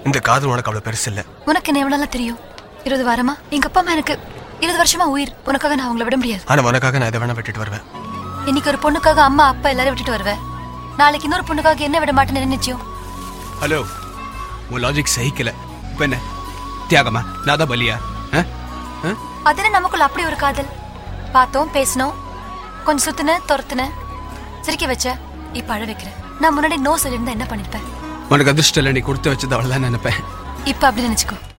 இந்த காதல் உனக்கு அவ்வளவு பெருசு இல்ல உனக்கு என்ன எவ்வளவு நாளா தெரியும் இருபது வாரமா எங்க அப்பா அம்மா எனக்கு இருபது வருஷமா உயிர் உனக்காக நான் அவங்கள விட முடியாது ஆனா உனக்காக நான் இதை வேணா விட்டுட்டு வருவேன் இன்னைக்கு ஒரு பொண்ணுக்காக அம்மா அப்பா எல்லாரும் விட்டுட்டு வருவேன் நாளைக்கு இன்னொரு பொண்ணுக்காக என்ன விட மாட்டேன்னு என்ன நிச்சயம் ஹலோ உன் லாஜிக் சகிக்கல இப்ப என்ன தியாகமா நான் தான் பலியா ஆ? ஆ? அதுன்னு நமக்குள்ள அப்படி ஒரு காதல் பார்த்தோம் பேசினோம் கொஞ்சம் சுத்துன துரத்துன சிரிக்க வச்ச இப்ப அழ வைக்கிறேன் நான் முன்னாடி நோ சொல்லியிருந்தா என்ன பண்ணிருப்பேன் உனக்கு அதிர்ஷ்டம் இல்லை நீ கொடுத்து வச்சது அவ்வளவுதான் நினைப்பேன் இப்ப அப்படி நினைச்சுக்கோ